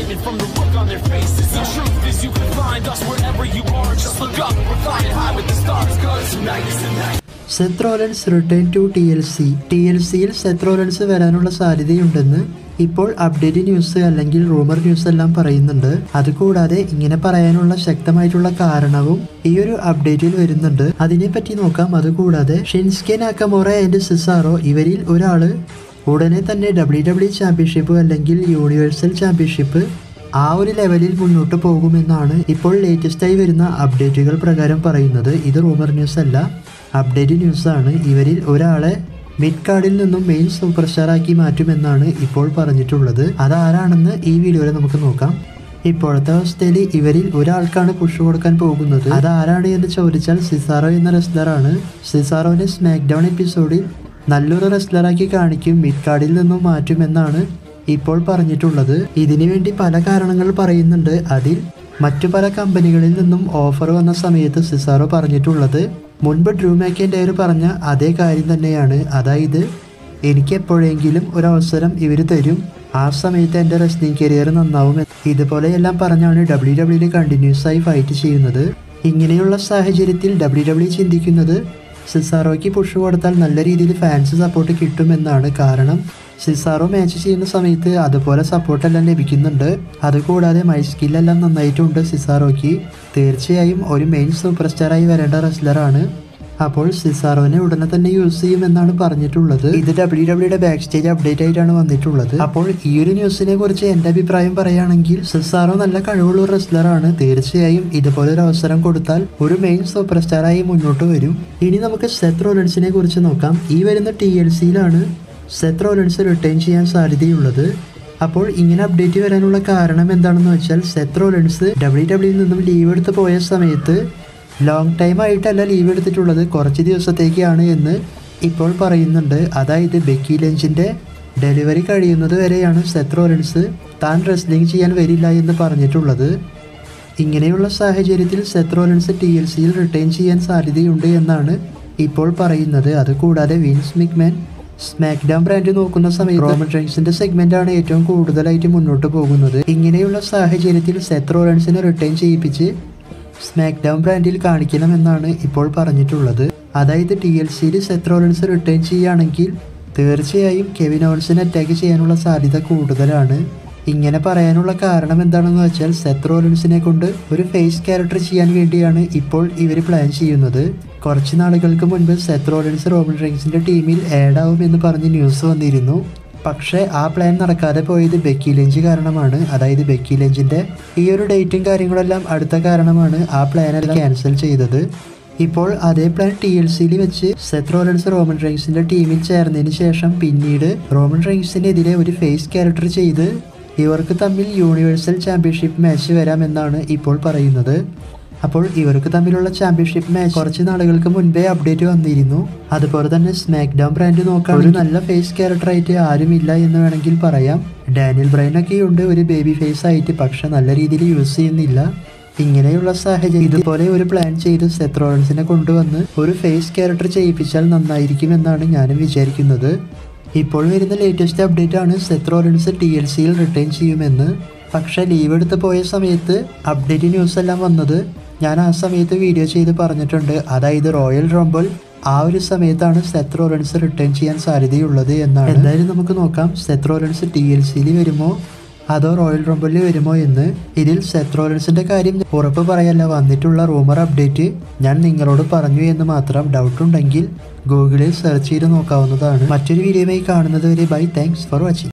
disappointment from the look on their faces. The truth is, you can find us wherever you are. Just look up, we're flying high with the stars. Cause tonight is the night. Seth Rollins return to T L C T L സിയിൽ Seth Rollins വരാനുള്ള സാധ്യതയുണ്ടെന്ന് ഇപ്പോൾ update news അല്ലെങ്കിൽ rumour news എല്ലാം പറയുന്നുണ്ട് അതുകൂടാതെ ഇങ്ങനെ പറയാനുള്ള ശക്തമായിട്ടുള്ള കാരണവും ഈ ഒരു അപ്ഡേറ്റിൽ വരുന്നുണ്ട് അതിനെപ്പറ്റി നോക്കാം അതുകൂടാതെ ഷിൻസ്കെ നാക്കമോറ ആൻഡ് സിസാറോ ഇവരിൽ ഒരാള് ഉടനെ തന്നെ ഡബ്ല്യു ഡബ്ല്യു ചാമ്പ്യൻഷിപ്പ് അല്ലെങ്കിൽ യൂണിവേഴ്സൽ ചാമ്പ്യൻഷിപ്പ് ആ ഒരു ലെവലിൽ മുന്നോട്ട് പോകുമെന്നാണ് ഇപ്പോൾ ലേറ്റസ്റ്റായി വരുന്ന അപ്ഡേറ്റുകൾ പ്രകാരം പറയുന്നത് ഇത് റൂമർ ന്യൂസ് അല്ല അപ്ഡേറ്റ് ന്യൂസ് ആണ് ഇവരിൽ ഒരാളെ മിഡ് കാർഡിൽ നിന്നും മെയിൻ സൂപ്പർ സ്റ്റാർ ആക്കി മാറ്റുമെന്നാണ് ഇപ്പോൾ പറഞ്ഞിട്ടുള്ളത് അതാരാണെന്ന് ഈ വീഡിയോയിൽ നമുക്ക് നോക്കാം ഇപ്പോഴത്തെ അവസ്ഥയിൽ ഇവരിൽ ഒരാൾക്കാണ് പുഷ് കൊടുക്കാൻ പോകുന്നത് അതാരാണ് എന്ന് ചോദിച്ചാൽ സിസാറോ എന്ന റെസ്ലറാണ് സിസാറോനെ സ്മാക്ക് ഡൗൺ എപ്പിസോഡിൽ നല്ലൊരു റെസ്ലറാക്കി കാണിക്കും മിഡ് കാർഡിൽ നിന്നും മാറ്റുമെന്നാണ് ഇപ്പോൾ പറഞ്ഞിട്ടുള്ളത് ഇതിനു വേണ്ടി പല കാരണങ്ങൾ പറയുന്നുണ്ട് അതിൽ മറ്റു പല കമ്പനികളിൽ നിന്നും ഓഫർ വന്ന സമയത്ത് സിസാറോ പറഞ്ഞിട്ടുള്ളത് മുൻപ് ഡ്രൂ മാക്കേൻഡയർ പറഞ്ഞ അതേ കാര്യം തന്നെയാണ് അതായത് എനിക്ക് എപ്പോഴെങ്കിലും ഒരു അവസരം ഇവർ തരും ആ സമയത്ത് എൻ്റെ റെസ്ലിംഗ് കരിയർ നന്നാവും ഇതുപോലെയെല്ലാം പറഞ്ഞാണ് ഡബ്ല്യു ഡബ്ല്യൂയിൽ കണ്ടിന്യൂസ് ആയി ഫൈറ്റ് ചെയ്യുന്നത് ഇങ്ങനെയുള്ള സാഹചര്യത്തിൽ ഡബ്ല്യു ഡബ്ല്യു ചിന്തിക്കുന്നത് സിസാറോയ്ക്ക് പുഷ് കൊടുത്താൽ നല്ല രീതിയിൽ ഫാൻസ് സപ്പോർട്ട് കിട്ടുമെന്നാണ് കാരണം സിസാറോ മാച്ച് ചെയ്യുന്ന സമയത്ത് അതുപോലെ സപ്പോർട്ടെല്ലാം ലഭിക്കുന്നുണ്ട് അതുകൂടാതെ മൈ സ്കില്ലെല്ലാം നന്നായിട്ടുണ്ട് സിസാറോയ്ക്ക് തീർച്ചയായും ഒരു മെയിൻ സൂപ്പർ സ്റ്റാറായി വരേണ്ട റെസ്ലറാണ് അപ്പോൾ സിസാറോനെ ഉടനെ തന്നെ യൂസ് ചെയ്യുമെന്നാണ് പറഞ്ഞിട്ടുള്ളത് ഇത് ഡബ്ല്യു ഡബ്ല്യുടെ ബാക്ക് സ്റ്റേജ് അപ്ഡേറ്റ് ആയിട്ടാണ് വന്നിട്ടുള്ളത് അപ്പോൾ ഈ ഒരു ന്യൂസിനെ കുറിച്ച് എൻ്റെ അഭിപ്രായം പറയുകയാണെങ്കിൽ സിസാറോ നല്ല കഴിവുള്ള ഒരു റെസ്ലറാണ് തീർച്ചയായും ഇതുപോലെ ഒരു അവസരം കൊടുത്താൽ ഒരു മെയിൻ സൂപ്പർ സ്റ്റാറായി മുന്നോട്ട് വരും ഇനി നമുക്ക് സെത്ത് റോലൻസിനെ കുറിച്ച് നോക്കാം ഈ വരുന്ന ടി എൽ സിയിലാണ് സെത്ത് റോലൻസ് റിട്ടേൺ ചെയ്യാൻ സാധ്യതയുള്ളത് അപ്പോൾ ഇങ്ങനെ അപ്ഡേറ്റ് വരാനുള്ള കാരണം എന്താണെന്ന് വെച്ചാൽ സെത്ത് റോലൻസ് ഡബ്ല്യു ഡബ്ല്യുയിൽ നിന്നും ലീവ് എടുത്ത് പോയ സമയത്ത് ലോങ് ടൈം ആയിട്ടല്ല ലീവ് എടുത്തിട്ടുള്ളത് കുറച്ച് ദിവസത്തേക്കാണ് എന്ന് ഇപ്പോൾ പറയുന്നുണ്ട് അതായത് ബെക്കി ലഞ്ചിൻ്റെ ഡെലിവറി കഴിയുന്നത് വരെയാണ് സെത്ത് റോലൻസ് താൻ റെസ്ലിംഗ് ചെയ്യാൻ വരില്ല എന്ന് പറഞ്ഞിട്ടുള്ളത് ഇങ്ങനെയുള്ള സാഹചര്യത്തിൽ സെത്ത് റോലൻസ് ടി എൽ സിയിൽ റിട്ടേൺ ചെയ്യാൻ സാധ്യതയുണ്ട് എന്നാണ് ഇപ്പോൾ പറയുന്നത് അതുകൂടാതെ Vince McMahon SmackDown brand നോക്കുന്ന സമയത്ത് റോമൻ റെയിൻസിന്റെ സെഗ്മെന്റ് ആണ് ഏറ്റവും കൂടുതലായിട്ട് മുന്നോട്ട് പോകുന്നത് ഇങ്ങനെയുള്ള സാഹചര്യത്തിൽ സെത്ത് റോലൻസിനെ റിട്ടേൺ ചെയ്യിപ്പിച്ച് സ്മാക്ക് ഡൗൺ ബ്രാൻഡിൽ കാണിക്കണമെന്നാണ് ഇപ്പോൾ പറഞ്ഞിട്ടുള്ളത് അതായത് ടി എൽ സിയിൽ സെത്ത് റോലൻസ് റിട്ടേൺ ചെയ്യുകയാണെങ്കിൽ തീർച്ചയായും കെവിൻ ഓൺസിനെ അറ്റാക്ക് ചെയ്യാനുള്ള സാധ്യത കൂടുതലാണ് ഇങ്ങനെ പറയാനുള്ള കാരണം എന്താണെന്ന് വെച്ചാൽ സെത്ത് റോലൻസിനെ കൊണ്ട് ഒരു ഫേസ് ക്യാരക്ടർ ചെയ്യാൻ വേണ്ടിയാണ് ഇപ്പോൾ ഇവർ പ്ലാൻ ചെയ്യുന്നത് കുറച്ച് നാളുകൾക്ക് മുൻപ് സെത്ത് റോലൻസ് റോബിൻ റിങ്സിന്റെ ടീമിൽ ആഡ് ആവും എന്ന് പറഞ്ഞ് ന്യൂസ് വന്നിരുന്നു പക്ഷേ ആ പ്ലാൻ നടക്കാതെ പോയത് ബെക്കി ലഞ്ച് കാരണമാണ് അതായത് ബെക്കി ലഞ്ചിന്റെ ഈ ഒരു ഡേറ്റും കാര്യങ്ങളെല്ലാം അടുത്ത കാരണമാണ് ആ പ്ലാനെല്ലാം ക്യാൻസൽ ചെയ്തത് ഇപ്പോൾ അതേ പ്ലാൻ ടി എൽ സിയിൽ വെച്ച് സെത്ത് റോലൻസ് റോമൻ റെയിൻസിന്റെ ടീമിൽ ചേർന്നതിന് ശേഷം പിന്നീട് റോമൻ റെയിൻസിനെതിരെ ഒരു ഫേസ് ക്യാരക്ടർ ചെയ്ത് ഇവർക്ക് തമ്മിൽ യൂണിവേഴ്സൽ ചാമ്പ്യൻഷിപ്പ് മാച്ച് വരാമെന്നാണ് ഇപ്പോൾ പറയുന്നത് അപ്പോൾ ഇവർക്ക് തമ്മിലുള്ള ചാമ്പ്യൻഷിപ്പ് മാച്ച് കുറച്ച് നാളുകൾക്ക് മുൻപേ അപ്ഡേറ്റ് വന്നിരുന്നു അതുപോലെ തന്നെ സ്മാക്ക് ഡൗൺ ബ്രാൻഡ് നോക്കാൻ ഒരു നല്ല ഫേസ് ക്യാരക്ടർ ആയിട്ട് ആരുമില്ല എന്ന് വേണമെങ്കിൽ പറയാം ഡാനിയൽ ബ്രൈൻ ഒക്കെ ഉണ്ട് ഒരു ബേബി ഫേസ് ആയിട്ട് പക്ഷെ നല്ല രീതിയിൽ യൂസ് ചെയ്യുന്നില്ല ഇങ്ങനെയുള്ള സാഹചര്യം ഇതുപോലെ ഒരു പ്ലാൻ ചെയ്ത് സെത്ത് റോളൻസിനെ കൊണ്ടുവന്ന് ഒരു ഫേസ് ക്യാരക്ടർ ചെയ്യിപ്പിച്ചാൽ നന്നായിരിക്കും എന്നാണ് ഞാനും വിചാരിക്കുന്നത് ഇപ്പോൾ വരുന്ന ലേറ്റസ്റ്റ് അപ്ഡേറ്റ് ആണ് സെത്ത് റോളൻസ് ടി എൽ സിയിൽ റിട്ടേൺ ചെയ്യുമെന്ന് പക്ഷെ ലീവ് എടുത്ത് പോയ സമയത്ത് അപ്ഡേറ്റ് ന്യൂസ് എല്ലാം വന്നത് ഞാൻ ആ സമയത്ത് വീഡിയോ ചെയ്ത് പറഞ്ഞിട്ടുണ്ട് അതായത് റോയൽ റോംബൽ ആ ഒരു സമയത്താണ് സെത്ത് റോലൻസ് റിട്ടേൺ ചെയ്യാൻ സാധ്യതയുള്ളത് എന്നാണ് എന്തായാലും നമുക്ക് നോക്കാം സെത്ത് റോലൻസ് ടി എൽ സിയിൽ വരുമോ അതോ റോയൽ റോംബലിൽ വരുമോ എന്ന് ഇതിൽ സെത്ത് റോലൻസിന്റെ കാര്യം ഉറപ്പ് പറയല്ല വന്നിട്ടുള്ള റൂമർ അപ്ഡേറ്റ് ഞാൻ നിങ്ങളോട് പറഞ്ഞു എന്ന് മാത്രം ഡൗട്ട് ഉണ്ടെങ്കിൽ ഗൂഗിളിൽ സെർച്ച് ചെയ്ത് നോക്കാവുന്നതാണ് മറ്റൊരു വീഡിയോയുമായി കാണുന്നത് വരെ ബൈ താങ്ക്സ് ഫോർ വാച്ചിങ്